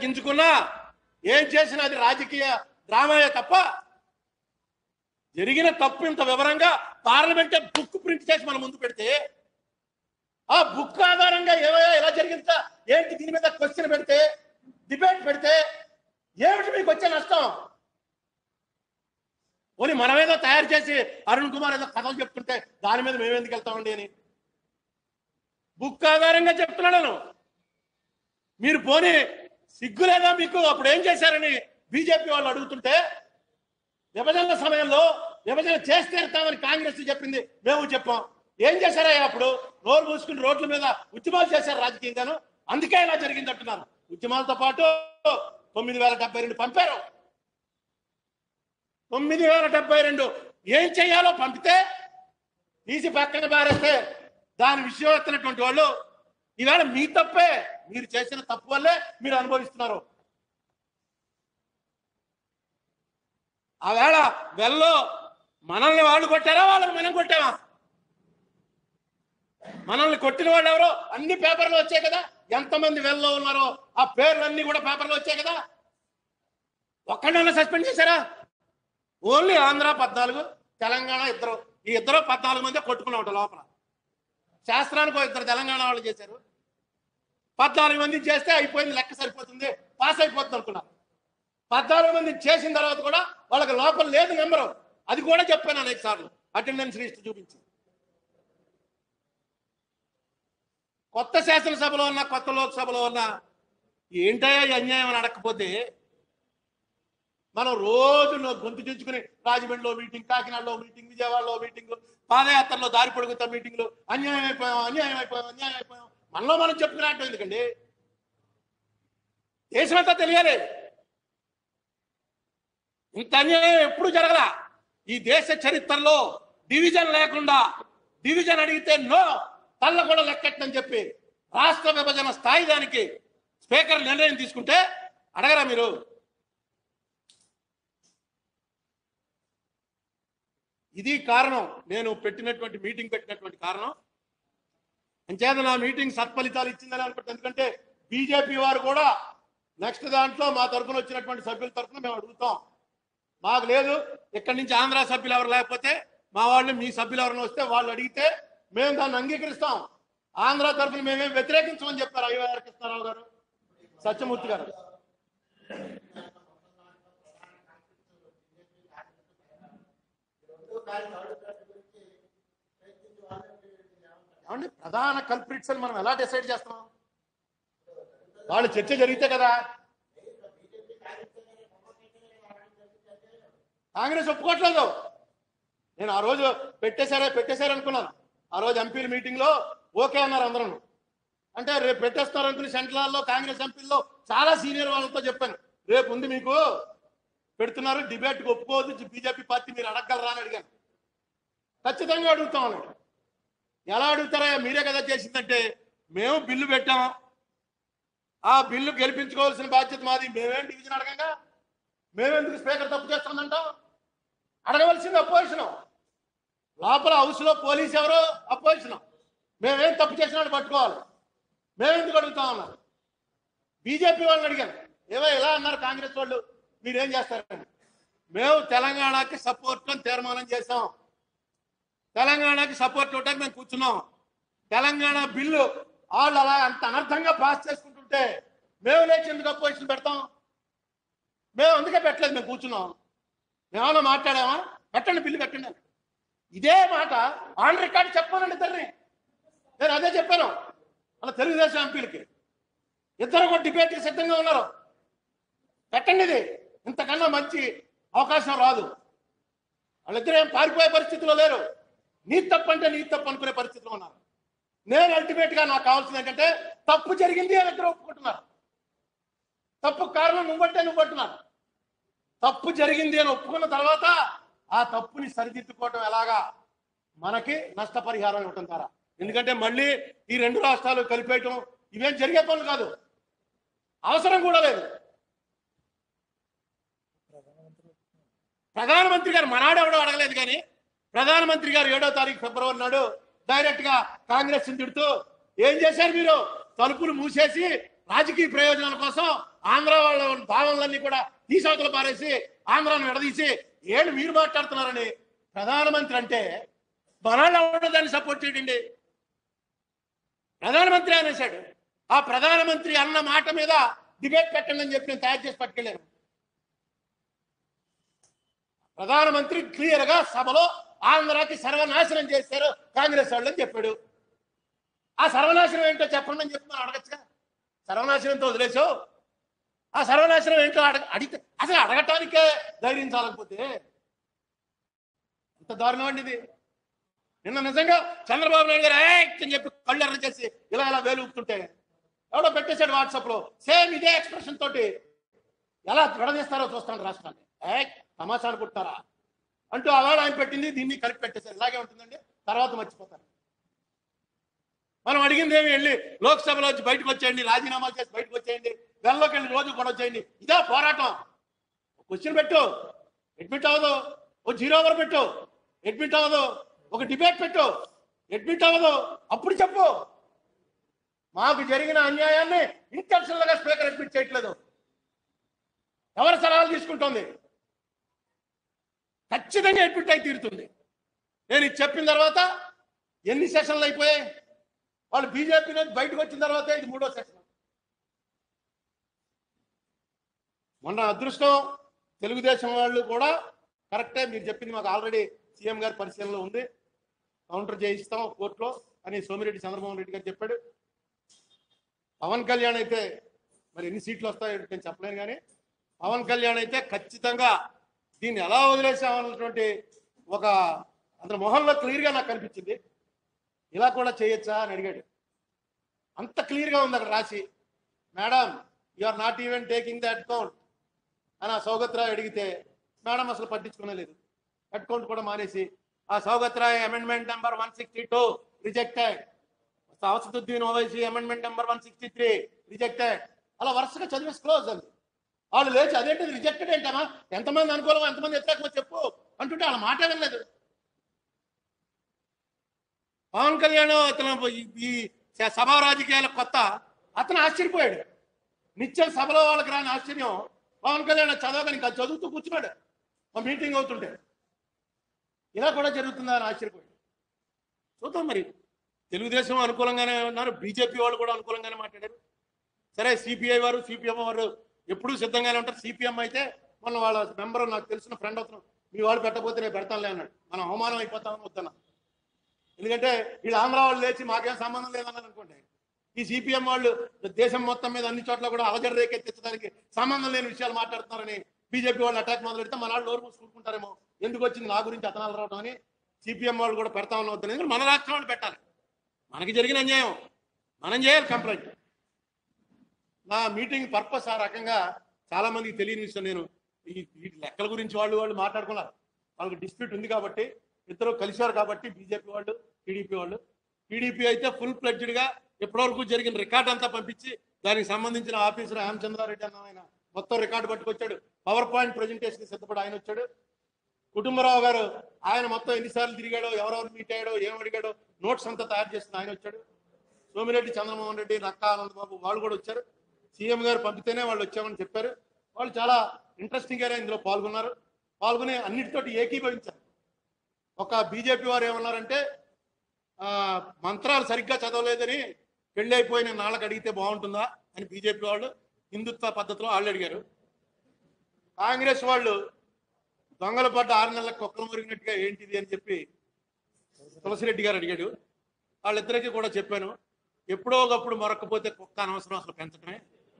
గింజుకున్నా ఏం చేసినా అది రాజకీయ డ్రామాయే తప్ప జరిగిన తప్పు ఇంత వివరంగా పార్లమెంటే బుక్ ప్రింట్ చేసి మన ముందు పెడితే ఆ బుక్ ఆధారంగా ఏమయ్యా ఎలా జరిగిందా ఏంటి దీని మీద క్వశ్చన్ పెడితే డిబేట్ పెడితే ఏమిటి మీకు వచ్చే నష్టం పోనీ మనమేదో తయారు చేసి అరుణ్ కుమార్ ఏదో కథలు చెప్తుంటే దాని మీద మేము ఎందుకు వెళ్తామండి అని బుక్ ఆధారంగా చెప్తున్నాను మీరు పోనీ సిగ్గు లేదా మీకు అప్పుడు ఏం చేశారని బీజేపీ వాళ్ళు అడుగుతుంటే విభజన సమయంలో విభజన చేస్తే ఇస్తామని కాంగ్రెస్ చెప్పింది మేము చెప్పాం ఏం చేశారయ్యా అప్పుడు నోరు మూసుకుని రోడ్ల మీద ఉద్యమాలు చేశారు రాజకీయంగాను అందుకే ఇలా జరిగింది అంటున్నాను ఉద్యమాలతో పాటు తొమ్మిది వేల డెబ్బై రెండు పంపారు తొమ్మిది వేల డెబ్బై రెండు ఏం చేయాలో పంపితే తీసి పక్కన పారేస్తే దాని విషయం ఎత్తినటువంటి వాళ్ళు ఈవేళ మీ తప్పే మీరు చేసిన తప్పు వల్లే మీరు అనుభవిస్తున్నారు ఆవేళ వెల్లో మనల్ని వాళ్ళు కొట్టారా వాళ్ళని మనం కొట్టామా మనల్ని కొట్టిన వాళ్ళు ఎవరో అన్ని పేపర్లు వచ్చాయి కదా ఎంతమంది వెల్లో ఉన్నారో ఆ పేర్లన్నీ కూడా పేపర్లు వచ్చాయి కదా ఒక్కడన్నా సస్పెండ్ చేశారా ఓన్లీ ఆంధ్ర పద్నాలుగు తెలంగాణ ఇద్దరు ఈ ఇద్దరు పద్నాలుగు మంది కొట్టుకున్నా ఉంటారు లోపల శాస్త్రానికి ఓ ఇద్దరు తెలంగాణ వాళ్ళు చేశారు పద్నాలుగు మంది చేస్తే అయిపోయింది లెక్క సరిపోతుంది పాస్ అయిపోతుంది అనుకున్నారు పద్నాలుగు మంది చేసిన తర్వాత కూడా వాళ్ళకి లోపల లేదు నెంబరు అది కూడా చెప్పాను అనేక సార్లు అటెండెన్స్ లిస్ట్ చూపించి కొత్త శాసనసభలో ఉన్న కొత్త లోక్సభలో ఉన్న ఏంటయ్యా ఈ అన్యాయం అని అడగకపోతే మనం రోజు నో- గొంతు చించుకుని రాజమండ్రిలో మీటింగ్ కాకినాడలో మీటింగ్ విజయవాడలో మీటింగ్ పాదయాత్రలో దారి పొడుగుతా మీటింగ్లు అన్యాయం అయిపోయాం అన్యాయం అయిపోయాం అన్యాయం అయిపోయాం మనలో మనం చెప్పుకున్నట్టు ఎందుకండి దేశమంతా తెలియాలి ఇంత అన్యాయం ఎప్పుడు జరగలా ఈ దేశ చరిత్రలో డివిజన్ లేకుండా డివిజన్ అడిగితే నో తల్ల కూడా లెక్కెట్టని చెప్పి రాష్ట్ర విభజన స్థాయి దానికి స్పీకర్ నిర్ణయం తీసుకుంటే అడగరా మీరు ఇది కారణం నేను పెట్టినటువంటి మీటింగ్ పెట్టినటువంటి కారణం అంచేత నా మీటింగ్ సత్ఫలితాలు ఇచ్చిందని అనుకుంటే ఎందుకంటే బీజేపీ వారు కూడా నెక్స్ట్ దాంట్లో మా తరఫున వచ్చినటువంటి సభ్యుల తరఫున మేము అడుగుతాం మాకు లేదు ఇక్కడి నుంచి ఆంధ్ర సభ్యులు ఎవరు లేకపోతే మా వాళ్ళు మీ సభ్యులు ఎవరైనా వస్తే వాళ్ళు అడిగితే మేము దాన్ని అంగీకరిస్తాం ఆంధ్ర తరఫున మేమేం వ్యతిరేకించమని చెప్పారు అయ్యవారి కృష్ణారావు గారు సత్యమూర్తి గారు ఏమండి ప్రధాన కల్ప్రిట్స్ అని మనం ఎలా డిసైడ్ చేస్తాం వాళ్ళు చర్చ జరిగితే కదా కాంగ్రెస్ ఒప్పుకోవట్లేదు నేను ఆ రోజు పెట్టేశారే పెట్టేశారు అనుకున్నాను ఆ రోజు ఎంపీల మీటింగ్ లో ఓకే అన్నారు అందరూ అంటే రేపు పెట్టేస్తారు అనుకుని సెంట్రల్లో కాంగ్రెస్ ఎంపీల్లో చాలా సీనియర్ వాళ్ళతో చెప్పాను రేపు ఉంది మీకు పెడుతున్నారు డిబేట్ ఒప్పుకోవద్దు బీజేపీ పార్టీ మీరు అడగలరా అని అడిగాను ఖచ్చితంగా అడుగుతాం అన్నాడు ఎలా అడుగుతారా మీరే కదా చేసిందంటే మేము బిల్లు పెట్టాం ఆ బిల్లు గెలిపించుకోవాల్సిన బాధ్యత మాది మేమేం డివిజన్ అడగంగా మేమెందుకు స్పీకర్ తప్పు చేస్తుందంటాం అడగవలసింది అపోజిషన్ లోపల హౌస్ లో పోలీస్ ఎవరు అపోజిషన్ మేమేం తప్పు చేసినా పట్టుకోవాలి మేమెందుకు అడుగుతాం అన్నారు బీజేపీ వాళ్ళని అడిగాను ఏవో ఇలా అన్నారు కాంగ్రెస్ వాళ్ళు మీరేం చేస్తారని మేము తెలంగాణకి సపోర్ట్ అని తీర్మానం చేశాం తెలంగాణకి సపోర్ట్ ఇవ్వడానికి మేము కూర్చున్నాం తెలంగాణ బిల్లు వాళ్ళు అలా అంత అనర్థంగా పాస్ చేసుకుంటుంటే మేము లేచి ఎందుకు అపోజిషన్ పెడతాం మేము అందుకే పెట్టలేదు మేము కూర్చున్నాం మేమన్నా మాట్లాడామా పెట్టండి బిల్లు పెట్టండి అని. ఇదే మాట ఆన్ రికార్డ్ చెప్పానండి ఇద్దరిని నేను అదే చెప్పాను అలా తెలుగుదేశం ఎంపీలకి ఇద్దరు కూడా డిబేట్కి సిద్ధంగా ఉన్నారు పెట్టండి ఇది ఇంతకన్నా మంచి అవకాశం రాదు వాళ్ళిద్దరు ఏం పారిపోయే పరిస్థితిలో లేరు నీ తప్పు అంటే నీ తప్పు అనుకునే పరిస్థితిలో ఉన్నారు నేను అల్టిమేట్ గా నాకు కావాల్సింది ఏంటంటే తప్పు జరిగింది అని ఇద్దరు ఒప్పుకుంటున్నారు తప్పు కారణం నువ్వంటే నువ్వు అంటున్నారు తప్పు జరిగింది అని ఒప్పుకున్న తర్వాత ఆ తప్పుని సరిదిద్దుకోవటం ఎలాగా మనకి నష్టపరిహారం ఇవ్వటం ద్వారా ఎందుకంటే మళ్ళీ ఈ రెండు రాష్ట్రాలు కలిపేయటం ఇవేం జరిగే పనులు కాదు అవసరం కూడా లేదు ప్రధానమంత్రి గారు మనాడు ఎవడో అడగలేదు కానీ ప్రధానమంత్రి గారు ఏడో తారీఖు ఫిబ్రవరి నాడు డైరెక్ట్ గా కాంగ్రెస్ తిడుతూ ఏం చేశారు మీరు తలుపులు మూసేసి రాజకీయ ప్రయోజనాల కోసం ఆంధ్ర వాళ్ళ భావనలన్నీ కూడా తీసవతలు పారేసి ఆంధ్రాను విడదీసి ఏంటి మీరు మాట్లాడుతున్నారని ప్రధానమంత్రి అంటే మనల్ని ఎవరు దాన్ని సపోర్ట్ చేయండి ప్రధానమంత్రి అనేసాడు ఆ ప్రధానమంత్రి అన్న మాట మీద డిబేట్ పెట్టండి అని చెప్పి నేను తయారు చేసి పట్టుకెళ్ళాను ప్రధానమంత్రి క్లియర్ గా సభలో ఆంధ్రాకి సర్వనాశనం చేశారు కాంగ్రెస్ వాళ్ళు అని చెప్పాడు ఆ సర్వనాశనం ఏంటో చెప్పండి అని చెప్పి మనం అడగచ్చుగా సర్వనాశనంతో వదిలేసావు ఆ సర్వనాశనం ఏంటో అడగ అడిగితే అసలు అడగటానికే ధైర్యం చాలకపోతే ఎంత దారుణం అండి ఇది నిన్న నిజంగా చంద్రబాబు నాయుడు గారు "ఏయ్" అని చెప్పి కళ్ళు ఎర్ర చేసి ఇలా ఇలా వేలు ఊపుతుంటే ఎవడో పెట్టేశాడు వాట్సాప్ లో సేమ్ ఇదే ఎక్స్ప్రెషన్ తోటి ఎలా విడదీస్తారో చూస్తాను రాష్ట్రాన్ని ఏ తమాషా అనుకుంటారా అంటూ అవార్డు ఆయన పెట్టింది దీన్ని కలిపి పెట్టేశారు ఇలాగే ఉంటుందండి తర్వాత మర్చిపోతారు మనం అడిగింది ఏమి వెళ్ళి లోక్సభలో వచ్చి బయటకు వచ్చేయండి రాజీనామాలు చేసి బయటకు వచ్చేయండి వెళ్ళలోకి వెళ్ళి రోజు కూడా వచ్చేయండి ఇదే పోరాటం క్వశ్చన్ పెట్టు అడ్మిట్ అవ్వదు ఓ జీరో ఓవర్ పెట్టు అడ్మిట్ అవ్వదు ఒక డిబేట్ పెట్టు అడ్మిట్ అవ్వదు అప్పుడు చెప్పు మాకు జరిగిన అన్యాయాన్ని ఇంటెన్షనల్ గా స్పీకర్ అడ్మిట్ చేయట్లేదు ఎవరి సలహాలు తీసుకుంటోంది ఖచ్చితంగా అడ్మిట్ అయి తీరుతుంది నేను ఇది చెప్పిన తర్వాత ఎన్ని సెషన్లు అయిపోయాయి వాళ్ళు బీజేపీ నుంచి బయటకు వచ్చిన తర్వాత ఇది మూడో సెషన్ మొన్న అదృష్టం తెలుగుదేశం వాళ్ళు కూడా కరెక్టే మీరు చెప్పింది మాకు ఆల్రెడీ సీఎం గారి పరిశీలనలో ఉంది కౌంటర్ చేయిస్తాం కోర్టులో అని సోమిరెడ్డి చంద్రమోహన్ రెడ్డి గారు చెప్పాడు పవన్ కళ్యాణ్ అయితే మరి ఎన్ని సీట్లు వస్తాయో నేను చెప్పలేను కానీ పవన్ కళ్యాణ్ అయితే ఖచ్చితంగా దీన్ని ఎలా వదిలేసామన్నటువంటి ఒక అతని మొహంలో క్లియర్గా నాకు కనిపించింది ఇలా కూడా చేయొచ్చా అని అడిగాడు అంత క్లియర్గా ఉంది అక్కడ రాసి madam you are not even taking the account అని ఆ సౌగత్రాయ్ అడిగితే మేడం అసలు పట్టించుకునే లేదు అకౌంట్ కూడా మానేసి ఆ Saugata Roy amendment number one sixty two rejected Asaduddin Owaisi amendment number one sixty three rejected అలా వరుసగా చదివేసి క్లోజ్ అంది వాళ్ళు లేచి అదేంటి రిజెక్టెడ్ ఏంటమ్మా ఎంతమంది అనుకూలం ఎంతమంది వ్యతిరేకమో చెప్పు అంటుంటే వాళ్ళ మాట వినలేదు పవన్ కళ్యాణ్ అతను ఈ- ఈ సభా రాజకీయాల కొత్త అతను ఆశ్చర్యపోయాడు నిత్యం సభలో వాళ్ళకి రాని ఆశ్చర్యం పవన్ కళ్యాణ్ చదవగానే ఇంకా చదువుతూ కూర్చున్నాడు మా మీటింగ్ అవుతుంటే ఇలా కూడా జరుగుతుందా అని ఆశ్చర్యపోయాడు చూద్దాం మరి తెలుగుదేశం అనుకూలంగానే ఉన్నారు బీజేపీ వాళ్ళు కూడా అనుకూలంగానే మాట్లాడారు సరే సిపిఐ వారు సిపిఎం వారు ఎప్పుడూ సిద్ధంగానే ఉంటారు సిపిఎం అయితే మొన్న వాళ్ళ మెంబర్ నాకు తెలిసిన ఫ్రెండ్ అవుతున్నాం మీ వాళ్ళు పెట్టకపోతే నేను పెడతానులే అన్నాడు మనం అవమానం అయిపోతామని వద్దన్నా ఎందుకంటే వీళ్ళు ఆంధ్ర వాళ్ళు లేచి మాకేం సంబంధం లేదన్నారు అనుకోండి ఈ సిపిఎం వాళ్ళు దేశం మొత్తం మీద అన్ని చోట్ల కూడా అలజడి రేకెత్తించడానికి సంబంధం లేని విషయాలు మాట్లాడుతున్నారని బీజేపీ వాళ్ళు అటాక్ మొదలెడితే మన వాళ్ళు నోరు మూసుకుంటారేమో ఎందుకు వచ్చింది నా గురించి అతనాలు రావడం అని సిపిఎం వాళ్ళు కూడా పెడతామని వద్దని ఎందుకంటే మన రాష్ట్రం వాళ్ళు పెట్టాలి మనకి జరిగిన అన్యాయం మనం చేయాలి కంప్లైంట్ నా మీటింగ్ పర్పస్ ఆ రకంగా చాలా మందికి తెలియని విషయం నేను ఈ ఈ లెక్కల గురించి వాళ్ళు వాళ్ళు మాట్లాడుకున్నారు వాళ్ళకి డిస్ప్యూట్ ఉంది కాబట్టి ఇద్దరు కలిశారు కాబట్టి బీజేపీ వాళ్ళు టీడీపీ వాళ్ళు టీడీపీ అయితే ఫుల్ ఫ్లెడ్జ్డ్ గా ఇప్పటివరకు జరిగిన రికార్డ్ అంతా పంపించి దానికి సంబంధించిన ఆఫీసర్ రామచంద్రారెడ్డి అన్న ఆయన మొత్తం రికార్డు పట్టుకొచ్చాడు పవర్ పాయింట్ ప్రజెంటేషన్ సిద్ధపడి ఆయన వచ్చాడు కుటుంబరావు గారు ఆయన మొత్తం ఎన్నిసార్లు తిరిగాడో ఎవరెవరు మీట్ అయ్యాడో ఏం అడిగాడో నోట్స్ అంతా తయారు చేసిన ఆయన వచ్చాడు సోమిరెడ్డి చంద్రమోహన్ రెడ్డి నక్కా ఆనందబాబు వాళ్ళు కూడా వచ్చారు సీఎం గారు పంపితేనే వాళ్ళు వచ్చామని చెప్పారు వాళ్ళు చాలా ఇంట్రెస్టింగ్ గానే ఇందులో పాల్గొన్నారు పాల్గొని అన్నిటితోటి ఏకీభవించారు ఒక బీజేపీ వారు ఏమన్నారంటే ఆ, మంత్రాలు సరిగ్గా చదవలేదని పెళ్లి అయిపోయిన నాళ్ళకి అడిగితే బాగుంటుందా అని బీజేపీ వాళ్ళు హిందుత్వ పద్ధతిలో వాళ్ళు అడిగారు కాంగ్రెస్ వాళ్ళు దొంగలు పడ్డ ఆరు నెలలకు కుక్కలు మురిగినట్టుగా ఏంటిది అని చెప్పి తులసిరెడ్డి గారు అడిగాడు వాళ్ళిద్దరికీ కూడా చెప్పాను ఎప్పుడో ఒకప్పుడు మొరక్కపోతే కుక్క అనవసరం అసలు పెంచడమే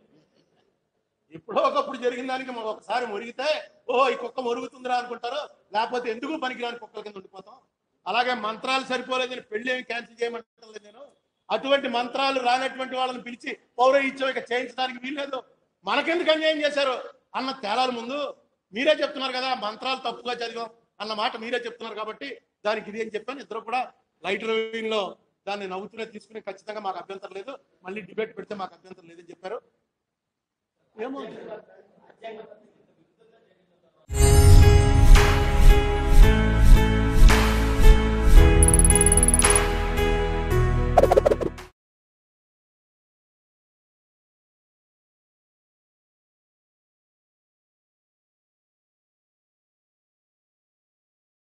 ఎప్పుడో ఒకప్పుడు జరిగిన దానికి మనం ఒకసారి మురిగితే ఓ ఈ కుక్క మురుగుతుందిరా అనుకుంటారు లేకపోతే ఎందుకు పనికిరాని కుక్కల కింద ఉండిపోతాం అలాగే మంత్రాలు సరిపోలేదని పెళ్లి ఏమి క్యాన్సిల్ చేయమంటలేదు నేను అటువంటి మంత్రాలు రానటువంటి వాళ్ళని పిలిచి పౌరహిత్యం ఇక చేయించడానికి వీల్లేదు మనకెందుకు అన్యాయం చేశారు అన్న తేలాల ముందు మీరే చెప్తున్నారు కదా మంత్రాలు తప్పుగా చదివాం అన్న మాట మీరే చెప్తున్నారు కాబట్టి దానికి ఇది అని చెప్పాను ఇద్దరు కూడా లైట్ రివ్యూన్ లో దాన్ని నవ్వుతూనే తీసుకుని ఖచ్చితంగా మాకు అభ్యంతరం లేదు మళ్ళీ డిబేట్ పెడితే మాకు అభ్యంతరం లేదని చెప్పారు ఏమో